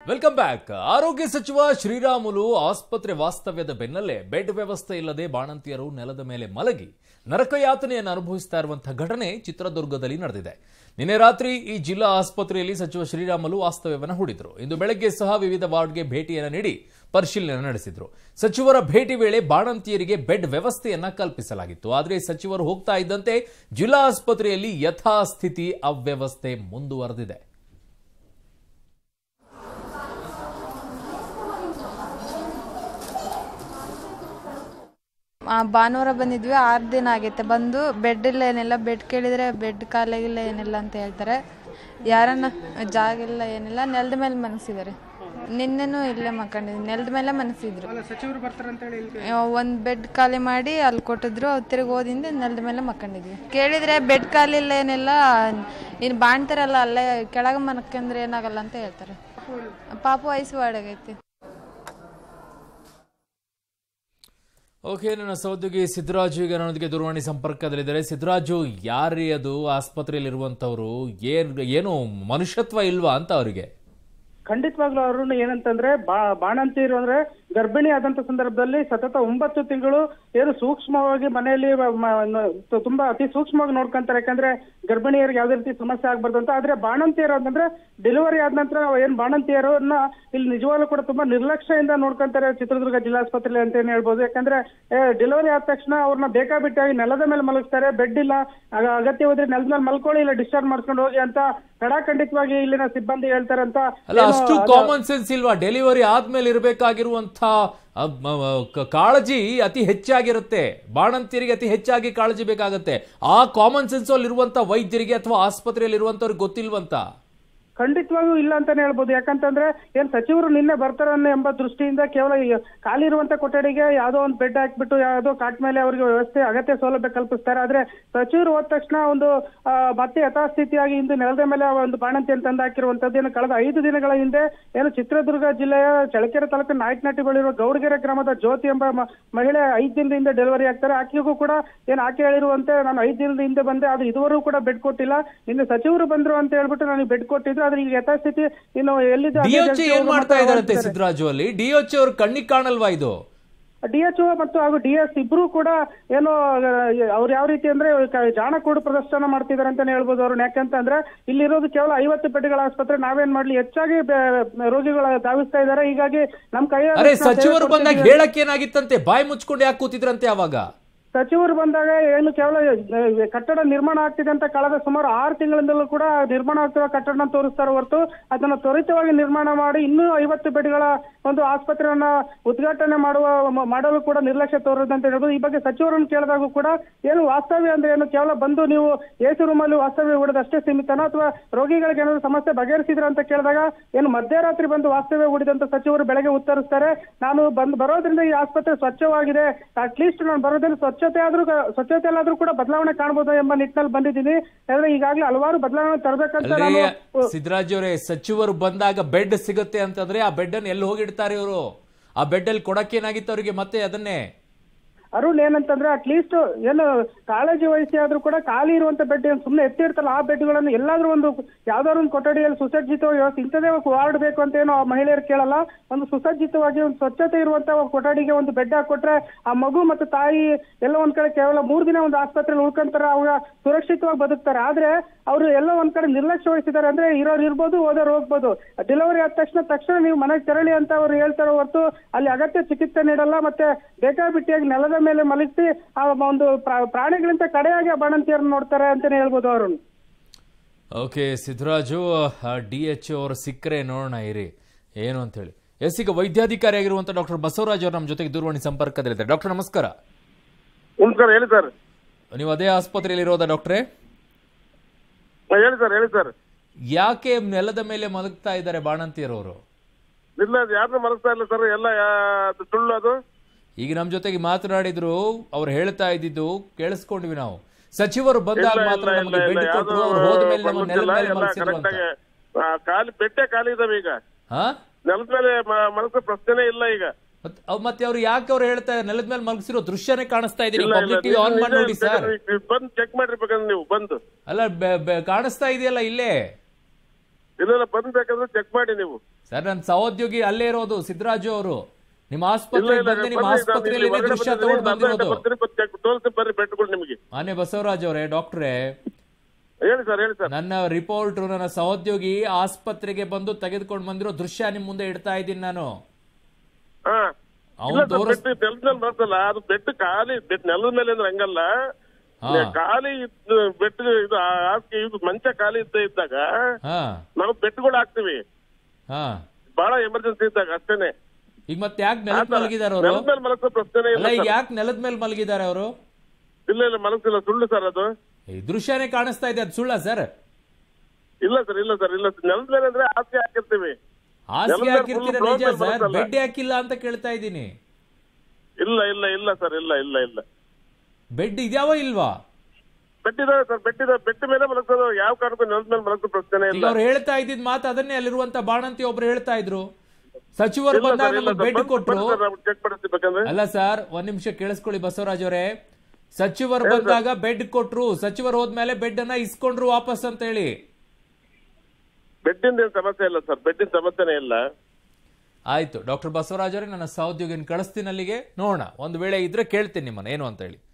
Welcome back ಆರೋಗ್ಯ ಸಚಿವ ಶ್ರೀರಾಮುಲು ಆಸ್ಪತ್ರೆ ವಾಸ್ತವ್ಯದ ಬೆನ್ನಲ್ಲೇ ಬೆಡ್ ವ್ಯವಸ್ಥೆ ಇಲ್ಲದೆ ಬಾಣಂತಿಯರು ನೆಲದ ಮೇಲೆ ಮಲಗಿ ನರಕಯಾತನೆಯನ್ನು ಅನುಭವಿಸ್ತಾ ಇರುವಂತಹ ಘಟನೆ ಚಿತ್ರದುರ್ಗದಲ್ಲಿ ನಡೆದಿದೆ ನಿನ್ನೆ ರಾತ್ರಿ ಈ ಜಿಲ್ಲಾ ಆಸ್ಪತ್ರೆಯಲ್ಲಿ ಸಚಿವ ಶ್ರೀರಾಮುಲು ವಾಸ್ತವ್ಯವನ್ನು ಹೂಡಿದ್ರು ಇಂದು ಬೆಳಗ್ಗೆ ಸಹ ವಿವಿಧ ವಾರ್ಡ್ಗೆ ಭೇಟಿಯನ್ನು ನೀಡಿ ಪರಿಶೀಲನೆ ನಡೆಸಿದ್ರು ಸಚಿವರ ಭೇಟಿ ವೇಳೆ ಬಾಣಂತಿಯರಿಗೆ ಬೆಡ್ ವ್ಯವಸ್ಥೆಯನ್ನ ಕಲ್ಪಿಸಲಾಗಿತ್ತು ಆದರೆ ಸಚಿವರು ಹೋಗ್ತಾ ಇದ್ದಂತೆ ಜಿಲ್ಲಾ ಆಸ್ಪತ್ರೆಯಲ್ಲಿ ಯಥಾಸ್ಥಿತಿ ಅವ್ಯವಸ್ಥೆ ಮುಂದುವರೆದಿದೆ ಆ, ಭಾನುವಾರ ಬಂದಿದ್ವಿ ಆರು ದಿನ ಆಗೈತೆ ಬಂದು ಬೆಡ್ ಇಲ್ಲ ಏನಿಲ್ಲ ಬೆಡ್ ಕೇಳಿದರೆ ಬೆಡ್ ಖಾಲಿಯಾಗಿಲ್ಲ ಏನಿಲ್ಲ ಅಂತ ಹೇಳ್ತಾರೆ ಯಾರನ್ನ ಜಾಗ ಇಲ್ಲ ಏನಿಲ್ಲ ನೆಲದ ಮೇಲೆ ಮನಸಿದ್ದಾರೆ ನಿನ್ನೆನೂ ಇಲ್ಲೇ ಮಕ್ಕೊಂಡಿದ್ವಿ ನೆಲದ ಮೇಲೆ ಮನಸಿದ್ರು ಸಚಿವರು ಬರ್ತಾರಂತೇಳಿ ಇಲ್ಲಿ ಒಂದು ಬೆಡ್ ಖಾಲಿ ಮಾಡಿ ಅಲ್ಲಿ ಕೊಟ್ಟಿದ್ರು ಅವ್ರು ತಿರುಗಿ ಹೋದಿಂದ ನೆಲದ ಮೇಲೆ ಮಕ್ಕೊಂಡಿದ್ವಿ ಕೇಳಿದರೆ ಬೆಡ್ ಖಾಲಿ ಇಲ್ಲ ಏನಿಲ್ಲ ಇನ್ನು ಬಾಣ್ತಾರಲ್ಲ ಅಲ್ಲೇ ಕೆಳಗೆ ಮನ್ಕಂದ್ರೆ ಏನಾಗಲ್ಲ ಅಂತ ಹೇಳ್ತಾರೆ ಪಾಪು ವಯಸ್ಸು ವಾಡಗೈತಿ ಓಕೆ ನನ್ನ ಸಹೋದ್ಯೋಗಿ ಸಿದ್ದರಾಜು ಈಗ ನನ್ನೊಂದಿಗೆ ದೂರವಾಣಿ ಸಂಪರ್ಕದಲ್ಲಿದ್ದಾರೆ ಸಿದ್ದರಾಜು ಯಾರೇ ಅದು ಆಸ್ಪತ್ರೆಯಲ್ಲಿ ಇರುವಂತವ್ರು ಏನ್ ಏನು ಮನುಷ್ಯತ್ವ ಇಲ್ವಾ ಅಂತ ಅವರಿಗೆ ಖಂಡಿತವಾಗ್ಲೂ ಅವ್ರನ್ನ ಏನಂತಂದ್ರೆ ಬಾ ಬಾಣಂತಿರು ಅಂದ್ರೆ ಗರ್ಭಿಣಿ ಆದಂತ ಸಂದರ್ಭದಲ್ಲಿ ಸತತ ಒಂಬತ್ತು ತಿಂಗಳು ಏನು ಸೂಕ್ಷ್ಮವಾಗಿ ಮನೆಯಲ್ಲಿ ಮ- ಮ- ತು- ತುಂಬಾ ಅತಿ ಸೂಕ್ಷ್ಮವಾಗಿ ನೋಡ್ಕೊಂತಾರೆ ಯಾಕಂದ್ರೆ ಗರ್ಭಿಣಿಯರಿಗೆ ಯಾವ್ದೇ ರೀತಿ ಸಮಸ್ಯೆ ಆಗ್ಬಾರ್ದು ಅಂತ ಆದ್ರೆ ಬಾಣಂತಿಯರು ಅಂತಂದ್ರೆ ಡೆಲಿವರಿ ಆದ ನಂತರ ಏನ್ ಬಾಣಂತಿಯರನ್ನ ಇಲ್ಲಿ ನಿಜವಾಗ್ಲೂ ಕೂಡ ತುಂಬಾ ನಿರ್ಲಕ್ಷ್ಯದಿಂದ ನೋಡ್ಕೊಂತಾರೆ ಚಿತ್ರದುರ್ಗ ಜಿಲ್ಲಾಸ್ಪತ್ರೆಯಲ್ಲಿ ಅಂತ ಏನ್ ಹೇಳ್ಬೋದು ಯಾಕಂದ್ರೆ ಡೆಲಿವರಿ ಆದ ತಕ್ಷಣ ಅವ್ರನ್ನ ಬೇಕಾಬಿಟ್ಟಾಗಿ ನೆಲದ ಮೇಲೆ ಮಲಗಿಸ್ತಾರೆ ಬೆಡ್ ಇಲ್ಲ ಆಗ ಅಗತ್ಯ ಹೋದ್ರೆ ನೆಲದ ಮೇಲೆ ಮಲ್ಕೊಳ್ಳಿ ಇಲ್ಲ ಡಿಸ್ಚಾರ್ಜ್ ಮಾಡ್ಕೊಂಡು ಹೋಗಿ ಅಂತ ಕಡಾಖಂಡಿತವಾಗಿ ಇಲ್ಲಿನ ಸಿಬ್ಬಂದಿ ಹೇಳ್ತಾರೆ ಅಂತ ಅಲ್ಲ ಅಷ್ಟು ಕಾಮನ್ ಸೆನ್ಸ್ ಇಲ್ವಾ ಡೆಲಿವರಿ ಆದ್ಮೇಲೆ ಇರಬೇಕಾಗಿರುವಂತ ಕಾಳಜಿ ಅತಿ ಹೆಚ್ಚಾಗಿರುತ್ತೆ ಬಾಣಂತಿಯರಿಗೆ ಅತಿ ಹೆಚ್ಚಾಗಿ ಕಾಳಜಿ ಬೇಕಾಗತ್ತೆ ಆ ಕಾಮನ್ ಸೆನ್ಸ್ ಅಲ್ಲಿ ಇರುವಂತ ವೈದ್ಯರಿಗೆ ಅಥವಾ ಆಸ್ಪತ್ರೆಯಲ್ಲಿ ಇರುವಂತವ್ರಿಗೆ ಗೊತ್ತಿಲ್ವಂತ ಖಂಡಿತವಾಗೂ ಇಲ್ಲ ಅಂತಾನೆ ಹೇಳ್ಬೋದು ಯಾಕಂತಂದ್ರೆ ಏನ್ ಸಚಿವರು ನಿನ್ನೆ ಬರ್ತಾರನ್ನ ಎಂಬ ದೃಷ್ಟಿಯಿಂದ ಕೇವಲ ಈ ಖಾಲಿ ಇರುವಂತ ಕೊಠಡಿಗೆ ಯಾವ್ದೋ ಒಂದು ಬೆಡ್ ಹಾಕ್ಬಿಟ್ಟು ಯಾವ್ದೋ ಕಾಟ್ ಮೇಲೆ ಅವರಿಗೆ ವ್ಯವಸ್ಥೆ ಅಗತ್ಯ ಸೌಲಭ್ಯ ಕಲ್ಪಿಸ್ತಾರೆ ಆದ್ರೆ ಸಚಿವರು ಹೋದ ತಕ್ಷಣ ಒಂದು ಆ, ಮತ್ತೆ ಯಥಾಸ್ಥಿತಿಯಾಗಿ ಇಂದು ನೆಲದ ಮೇಲೆ ಒಂದು ಬಾಣಂತಿಯನ್ನು ತಂದು ಹಾಕಿರುವಂತದ್ದು ಏನು ಕಳೆದ ಐದು ದಿನಗಳ ಹಿಂದೆ ಏನು ಚಿತ್ರದುರ್ಗ ಜಿಲ್ಲೆಯ ಚಳ್ಳಕೆರೆ ತಾಲೂಕಿನ ನಾಯಕನಹಟ್ಟಿ ಬಳಿರುವ ಗೌಡಗೆರೆ ಗ್ರಾಮದ ಜ್ಯೋತಿ ಎಂಬ ಮ- ಮಹಿಳೆ ಐದು ದಿನದ ಹಿಂದೆ ಡೆಲಿವರಿ ಆಗ್ತಾರೆ ಆಕೆಗೂ ಕೂಡ ಏನ್ ಆಕೆ ಹೇಳಿರುವಂತೆ ನಾನು ಐದು ದಿನದ ಹಿಂದೆ ಬಂದೆ ಅದು ಇದುವರೆಗೂ ಕೂಡ ಬೆಡ್ ಕೊಟ್ಟಿಲ್ಲ ಇನ್ನು ಸಚಿವರು ಬಂದ್ರು ಅಂತ ಹೇಳ್ಬಿಟ್ಟು ನನಗೆ ಬೆಡ್ ಕೊಟ್ಟಿದ್ರು ಆದ್ರೆ ಈಗ ಯಥಾಸ್ಥಿತಿ ಇನ್ನು ಎಲ್ಲಿದೆ ಡಿಎಚ್ ಏನ್ ಮಾಡ್ತಾ ಇದಾರಂತೆ ಸಿದ್ದರಾಜು ಅಲ್ಲಿ ಡಿಎಚ್ ಅವ್ರ ಕಣ್ಣಿಗೆ ಕಾಣಲ್ವಾ ಇದು ಡಿಎಚ್ಒ ಮತ್ತು ಹಾಗೂ ಡಿಎಸ್ ಇಬ್ರು ಕೂಡ ಏನು ಅವ್ರು ಯಾವ ರೀತಿ ಅಂದ್ರೆ ಕ- ಜಾಣಕೂಡು ಪ್ರದರ್ಶನ ಮಾಡ್ತಿದಾರೆ ಅಂತಾನೆ ಹೇಳ್ಬೋದು ಅವ್ರನ್ನ ಯಾಕಂತಂದ್ರೆ ಇಲ್ಲಿರೋದು ಕೇವಲ ಐವತ್ತು ಬೆಡ್ಗಳ ಆಸ್ಪತ್ರೆ ನಾವೇನ್ ಮಾಡ್ಲಿ ಹೆಚ್ಚಾಗಿ ಬೆ- ರೋಗಿಗಳ ಧಾವಿಸ್ತಾ ಇದಾರೆ ಹೀಗಾಗಿ ನಮ್ ಕೈ ಅರೆ ಸಚಿವರು ಬಂದಾಗ ಹೇಳಕ್ ಏನಾಗಿತ್ತಂತೆ ಬಾಯಿ ಮುಚ್ಕೊಂಡು ಯಾಕೆ ಕೂತಿದ್ರಂತೆ ಅವಾಗ ಸಚಿವರು ಬಂದಾಗ ಏನು ಕೇವಲ ಅಹ್, ಕಟ್ಟಡ ನಿರ್ಮಾಣ ಆಗ್ತಿದೆ ಅಂತ ಕಳೆದ ಸುಮಾರು ಆರು ತಿಂಗಳಿಂದಲೂ ಕೂಡ ನಿರ್ಮಾಣ ಆಗ್ತಿರೋ ಕಟ್ಟಡ ತೋರಿಸ್ತಾರೆ ಹೊರತು ಅದನ್ನ ತ್ವರಿತವಾಗಿ ನಿರ್ಮಾಣ ಮಾಡಿ ಇನ್ನೂ ಐವತ್ತು ಬೆಡ್ಗಳ ಒಂದು ಆಸ್ಪತ್ರೆಯನ್ನ ಉದ್ಘಾಟನೆ ಮಾಡುವ ಮ- ಮಾಡಲು ಕೂಡ ನಿರ್ಲಕ್ಷ್ಯ ತೋರಿದಂತ ಹೇಳ್ಬೋದು ಈ ಬಗ್ಗೆ ಸಚಿವರನ್ನು ಕೇಳಿದಾಗ ಕೂಡ ಏನು ವಾಸ್ತವ್ಯ ಅಂದ್ರೆ ಏನು ಕೇವಲ ಬಂದು ನೀವು ಎಸಿ ರೂಮಲ್ಲಿ ವಾಸ್ತವ್ಯ ಹೂಡೋದು ಅಷ್ಟೇ ಸೀಮಿತನೋ ಅಥವಾ ರೋಗಿಗಳಿಗೆ ಏನಾದ್ರು ಸಮಸ್ಯೆ ಬಗೆಹರಿಸಿದ್ರ ಅಂತ ಕೇಳಿದಾಗ ಏನು ಮಧ್ಯರಾತ್ರಿ ಬಂದು ವಾಸ್ತವ್ಯ ಹೂಡಿದಂತ ಸಚಿವರು ಬೆಳಗ್ಗೆ ಉತ್ತರಿಸ್ತಾರೆ ನಾನು ಬಂದು ಬರೋದ್ರಿಂದ ಈ ಆಸ್ಪತ್ರೆ ಸ್ವಚ್ಛವಾಗಿದೆ ಅಟ್ಲೀಸ್ಟ್ ನಾನು ಬರೋದ್ರಿಂದ ಸ್ವಚ್ಛತೆ ಆದ್ರೂ ಸ್ವಚ್ಛತೆಯಲ್ಲಾದ್ರೂ ಕೂಡ ಬದಲಾವಣೆ ಕಾಣಬಹುದು ಎಂಬ ನಿಟ್ಟಿನಲ್ಲಿ ಬಂದಿದ್ದೀನಿ ಯಾಕಂದ್ರೆ ಈಗಾಗಲೇ ಹಲವಾರು ಬದಲಾವಣೆ ತರಬೇಕಂತ ಅಲ್ರಿ ನಾನು ಸಿದ್ದರಾಜು ಅವರೇ ಸಚಿವರು ಬಂದಾಗ ಬೆಡ್ ಸಿಗುತ್ತೆ ಅಂತಂದ್ರೆ ಆ ಬೆಡ್ ಅನ್ನು ಎಲ್ಲಿ ಹೋಗಿಡ್ತಾರೆ ಇವರು ಆ ಬೆಡ್ ಅಲ್ಲಿ ಕೊಡಕ್ಕೇನಾಗಿತ್ತು ಅವರಿಗೆ ಮತ್ತೆ ಅದನ್ನೇ ಅರುಣ್ ಏನಂತಂದ್ರೆ ಅಟ್ಲೀಸ್ಟ್ ಏನು ಕಾಳಜಿ ವಹಿಸಿ ಆದ್ರೂ ಕೂಡ ಖಾಲಿ ಇರುವಂತ ಬೆಡ್ ಏನು ಸುಮ್ಮನೆ ಎತ್ತಿರ್ತಾರಲ್ಲ ಆ ಬೆಡ್ಗಳನ್ನು ಎಲ್ಲಾದ್ರೂ ಒಂದು ಯಾವ್ದಾದ್ರು ಒಂದು ಕೊಠಡಿಯಲ್ಲಿ ಸುಸಜ್ಜಿತವಾಗಿ ವ್ಯವಸ್ಥೆ ಇಂಥದೇ ವಾರ್ಡ್ ಬೇಕು ಅಂತ ಏನು ಆ ಮಹಿಳೆಯರು ಕೇಳಲ್ಲ ಒಂದು ಸುಸಜ್ಜಿತವಾಗಿ ಒಂದು ಸ್ವಚ್ಛತೆ ಇರುವಂತ ಒಂದು ಕೊಠಡಿಗೆ ಒಂದು ಬೆಡ್ ಹಾಕೊಟ್ರೆ ಆ ಮಗು ಮತ್ತು ತಾಯಿ ಎಲ್ಲ ಒಂದ್ ಕಡೆ ಕೇವಲ ಮೂರ್ ದಿನ ಒಂದು ಆಸ್ಪತ್ರೆಯಲ್ಲಿ ಉಳ್ಕೊಂತಾರೆ ಅವಾಗ ಸುರಕ್ಷಿತವಾಗಿ ಬದುಕ್ತಾರೆ ಆದ್ರೆ ಅವರು ಎಲ್ಲ ಒಂದ್ ಕಡೆ ನಿರ್ಲಕ್ಷ್ಯ ವಹಿಸಿದ್ದಾರೆ ಅಂದ್ರೆ ಇರೋರು ಇರ್ಬೋದು ಹೋದವ್ರು ಹೋಗ್ಬೋದು ಡೆಲಿವರಿ ಆದ ತಕ್ಷಣ ತಕ್ಷಣ ನೀವು ಮನೆಗೆ ತೆರಳಿ ಅಂತ ಅವ್ರು ಹೇಳ್ತಾರೆ ಹೊರತು ಅಲ್ಲಿ ಅಗತ್ಯ ಚಿಕಿತ್ಸೆ ನೀಡಲ್ಲ ಮತ್ತೆ ಬೇಕಾಬಿಟ್ಟಿಯಾಗಿ ನೆಲದ ಮೇಲೆ ಮಲಗಿಸಿ ಆ ಒಂದು ಪ್ರಾ- ಪ್ರಾಣಿಗಳಿಂದ ಕಡೆಯಾಗಿ ಆ ಬಾಣಂತಿಯರನ್ನು ನೋಡ್ತಾರೆ ಅಂತಾನೆ ಹೇಳ್ಬೋದು ಅವರು ಓಕೆ ಸಿದ್ದರಾಜು ಡಿ ಎಚ್ ಅವ್ರು ಸಿಕ್ಕರೆ ನೋಡೋಣ ಇರಿ ಏನು ಅಂತ ಹೇಳಿ ಎಸ್ ಈಗ ವೈದ್ಯಾಧಿಕಾರಿ ಆಗಿರುವಂತ ಡಾಕ್ಟರ್ ಬಸವರಾಜ್ ಅವರು ನಮ್ಮ ಜೊತೆಗೆ ದೂರವಾಣಿ ಸಂಪರ್ಕದಲ್ಲಿದ್ದಾರೆ ಡಾಕ್ಟರ್ ನಮಸ್ಕಾರ ನಮಸ್ಕಾರ ಹೇಳಿ ಸರ್ ನೀವು ಅದೇ ಆಸ್ಪತ್ರೆಯಲ್ಲಿ ಇರೋದಾ ಡಾಕ್ಟ್ರೇ ಹೇಳಿ ಸರ್ ಹೇಳಿ ಸರ್ ಯಾಕೆ ನೆಲದ ಮೇಲೆ ಮಲಗ್ತಾ ಇದ್ದಾರೆ ಬಾಣಂತಿಯರವರು ಇಲ್ಲ ಅದು ಯಾರನ್ನೂ ಮನಸ್ತಾ ಇಲ್ಲ ಸರ್ ಎಲ್ಲ ಯಾ- ಅದು ಸುಳ್ಳು ಅದು ಈಗ ನಮ್ಮ ಜೊತೆಗೆ ಮಾತನಾಡಿದ್ರು ಅವ್ರು ಹೇಳ್ತಾ ಇದ್ದಿದ್ದು ಕೇಳಿಸ್ಕೊಂಡ್ವಿ ನಾವು ಸಚಿವರು ಬಂದಾಗ ಇಲ್ಲ ಮಾತ್ರ ಇಲ್ಲ ನಮಗೆ ಇಲ್ಲ ಇಲ್ಲ ಬೆಡ್ ಯಾವ್ದು ಕೊಟ್ಟರು ಅವ್ರು ಹೋದ್ಮೇಲೆ ನಮ್ಮ ನೆಲದ ಬಂದಿಲ್ಲ, ಮೇಲೆ ಎಲ್ಲ ಮಲಗಿಸಿದ್ರು ಅಂತ ಕರೆಕ್ಟಾಗಿ ಆ, ಖಾಲಿ ಬೆಟ್ಟೆ ಖಾಲಿ ಇದಾವೆ ಈಗ ಹಾ ನೆಲದ ಮೇಲೆ ಮ- ಮನಸ್ಸು ಪ್ರಶ್ನೆನೇ ಇಲ್ಲ ಈಗ ಮತ್- ಅವ್ ಮತ್ತೆ ಅವ್ರು ಯಾಕೆ ಅವ್ರು ಹೇಳ್ತಾ ನೆಲದ ಮೇಲೆ ಮಲಗಿಸಿರೋ ದೃಶ್ಯನೇ ಕಾಣಿಸ್ತಾ ಇದೆ ಇಲ್ಲ ಇಲ್ಲ ಪಬ್ಲಿಕ್ ಟಿವಿ ಆನ್ ಮಾಡಿ ನೋಡಿ ಸರ್ ಬಂದು ಚೆಕ್ ಮಾಡ್ರಿ ಬೇಕಂದ್ರೆ ನೀವು ಬಂದು ಅಲ್ಲ ಬೆ- ಬೆ- ಕಾಣಿಸ್ತಾ ಇದೆಯಲ್ಲ ಇಲ್ಲೇ ಇಲ್ಲ ಇಲ್ಲ ಬಂದ್ ಬೇಕಂದ್ರೆ ಚೆಕ್ ಮಾಡಿ ನೀವು ಸರ್ ನನ್ನ ಸಹೋದ್ಯೋಗಿ ಅಲ್ಲೇ ಇರೋದು ಸಿದ್ದರಾಜು ಅವರು ನಿಮ್ಮ ಇಲ್ಲ ಆಸ್ಪತ್ರೆಗೆ ಇಲ್ಲ ಬಂದೆ ನಿಮ್ಮ ಬರ್ರಿ, ನಾನು ಆಸ್ಪತ್ರೆಯಲ್ಲಿ ಇಲ್ಲಿ ಹೊರಗಡೆ ದೃಶ್ಯ ಬಂದಿದ್ದೀನಿ, ತಗೊಂಡು ನಾನು ಬಂದಿರೋದು ಬರ್ತೀನಿ, ಬರ್ತೀನಿ, ತೋರಿಸಿ ಬರ್ರಿ ಬೆಟ್ಟಗಳು ನಿಮಗೆ ಮಾನ್ಯ ಬಸವರಾಜ್ ಅವರೇ ಡಾಕ್ಟ್ರೇ ಹೇಳಿ ಸರ್ ಹೇಳಿ ಸರ್ ನನ್ನ ರಿಪೋರ್ಟ್ ನನ್ನ ಸಹೋದ್ಯೋಗಿ ಆಸ್ಪತ್ರೆಗೆ ಬಂದು ತೆಗೆದುಕೊಂಡು ಬಂದಿರೋ ದೃಶ್ಯ ನಿಮ್ ಮುಂದೆ ಇಡ್ತಾ ಇದ್ದೀನಿ ನಾನು ಹಾ ಅವ್ನು ಇಲ್ಲ ಸರ್ ತೋರಿಸ್- ಬೆಡ್ ನೆಲದ ಮೇಲೆ ಬರ್ತಲ್ಲ ಅದು ಬೆಡ್ ಖಾಲಿ ಬೆಡ್ ನೆಲದ ಮೇಲೆ ಅಂದ್ರೆ ಹಂಗಲ್ಲ ಹಾ. ಖಾಲಿ ಇದ್ ಬೆಡ್ ಇದು ಆ- ಹಾಸಿಗೆ ಇದು ಮಂಚ ಖಾಲಿ ಇದ್ದ ಇದ್ದಾಗ ಹಾ ನಾವು ಬೆಡ್ಗಳು ಹಾಕ್ತಿವಿ ಹಾ ಬಹಳ ಎಮರ್ಜೆನ್ಸಿ ಇದ್ದಾಗ ಅಷ್ಟೇನೆ ಈಗ ಮತ್ತೆ ಯಾಕೆ ನೆಲದ ಮಲಗಿದಾರ ಅವರು ನೆಲದ ಮೇಲೆ ಮಲಗಿಸೋ ಪ್ರಶ್ನೆನೇ ಇಲ್ಲ ಅಲ್ಲ ಈಗ ಸರ್. ಯಾಕೆ ನೆಲದ ಮೇಲೆ ಮಲಗಿದ್ದಾರೆ ಅವರು ಇಲ್ಲ ಇಲ್ಲ ಮಲಗಿಸಿಲ್ಲ ಸುಳ್ಳು ಸರ್ ಅದು ಈ ದೃಶ್ಯನೇ ಕಾಣಿಸ್ತಾ ಇದೆ ಅದು ಸುಳ್ಳ ಸರ್ ಇಲ್ಲ ಸರ್ ಇಲ್ಲ ಸರ್ ಇಲ್ಲ ಸರ್ ನೆಲದ ಮೇಲೆ ಅಂದ್ರೆ ಹಾಸಿಗೆ ಹಾಕಿರ್ತೀವಿ ಹಾಸಿಗೆ ನೆಲದ ಮೇಲೆ ಹಾಕಿರ್ತೀರ full ನಿಜ blown ಸರ್ ಬರುತ್ತಲ್ಲ. ಬೆಡ್ ಹಾಕಿಲ್ಲ ಅಂತ ಕೇಳ್ತಾ ಇದ್ದೀನಿ ಇಲ್ಲ ಇಲ್ಲ ಇಲ್ಲ ಸರ್ ಇಲ್ಲ ಇಲ್ಲ ಇಲ್ಲ ಬೆಡ್ ಇದ್ಯಾವ ಇಲ್ವಾ ಬೆಡ್ ಇದಾವೆ ಸರ್ ಬೆಡ್ ಇದಾವೆ ಬೆಡ್ ಮೇಲೆ ಮಲಗಿಸೋದು ಯಾವ ಕಾರಣಕ್ಕೂ ನೆಲದ ಮೇಲೆ ಮಲಗಿಸೋ ಪ್ರಶ್ನೆ ಈಗ ಇಲ್ಲ ಅವ್ರು ಹೇಳ್ತಾ ಇದ್ದಿದ್ ಮಾತು ಅದನ್ನೇ ಅಲ್ಲಿರುವಂತ ಬಾಣಂತಿ ಒಬ್ರು ಹೇಳ್ತಾ ಇದ್ರು ಸಚಿವರು ಇಲ್ಲ ಬಂದಾಗ ಸರ್ ಇಲ್ಲ ನಮಗೆ ಸರ್ ಬೆಡ್ ಕೊಟ್ರು ಚೆಕ್ ಮಾಡಿಸ್ತೀವಿ ಬೇಕಂದ್ರೆ ಅಲ್ಲ ಸರ್ ಒಂದ್ ನಿಮಿಷ ಕೇಳಿಸ್ಕೊಳ್ಳಿ ಬಸವರಾಜ್ ಅವರೇ ಸಚಿವರು ಬಂದಾಗ ಬೆಡ್ ಕೊಟ್ರು ಸಚಿವರು ಹೋದ್ಮೇಲೆ ಬೆಡ್ ಅನ್ನ ಇಸ್ಕೊಂಡ್ರು ವಾಪಸ್ ಅಂತ ಹೇಳಿ ಬೆಡ್ಡಿಂದ ಏನ್ ಸಮಸ್ಯೆ ಇಲ್ಲ ಸರ್ ಬೆಡ್ಡಿನ ಸಮಸ್ಯೆನೇ ಇಲ್ಲ ಆಯ್ತು ಡಾಕ್ಟರ್ ಬಸವರಾಜ್ ಅವರೇ ನನ್ನ ಸಹೋದ್ಯೋಗಿನ ಕಳಿಸ್ತೀನಿ ಅಲ್ಲಿಗೆ ನೋಡೋಣ ಒಂದು ವೇಳೆ ಇದ್ರೆ ಕೇಳ್ತೀನಿ ನಿಮ್ಮನ್ನ ಏನು ಅಂತ ಹೇಳಿ